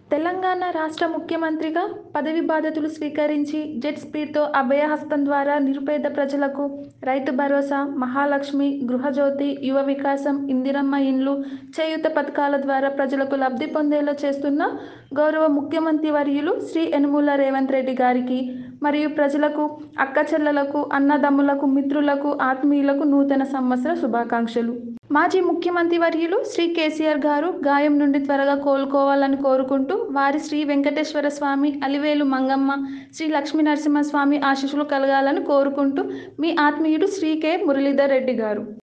తెలంగాణ రాష్ట్ర ముఖ్యమంత్రిగా పదవీ బాధ్యతలు స్వీకరించి జెట్ స్పీడ్తో అభయహస్తం ద్వారా నిరుపేద ప్రజలకు రైతు భరోసా, మహాలక్ష్మి, గృహజ్యోతి, యువ వికాసం, ఇందిరమ్మ ఇండ్లు, చేయూత పథకాల ద్వారా ప్రజలకు లబ్ధి పొందేలా చేస్తున్న గౌరవ ముఖ్యమంత్రి వర్యులు శ్రీ యనుమల రేవంత్ రెడ్డి గారికి మరియు ప్రజలకు, అక్కచెల్లెళ్లకు, అన్నదమ్ములకు, మిత్రులకు, ఆత్మీయులకు నూతన సంవత్సర శుభాకాంక్షలు. మాజీ ముఖ్యమంత్రి వర్యులు శ్రీ కేసీఆర్ గారు గాయం నుండి త్వరగా కోలుకోవాలని కోరుకుంటూ, వారికి శ్రీ వెంకటేశ్వర స్వామి, అలివేలు మంగమ్మ, శ్రీ లక్ష్మీనరసింహ స్వామి ఆశీస్సులు కలగాలని కోరుకుంటూ మీ ఆత్మీయుడు శ్రీ కె. మురళీధర్ రెడ్డి గారు.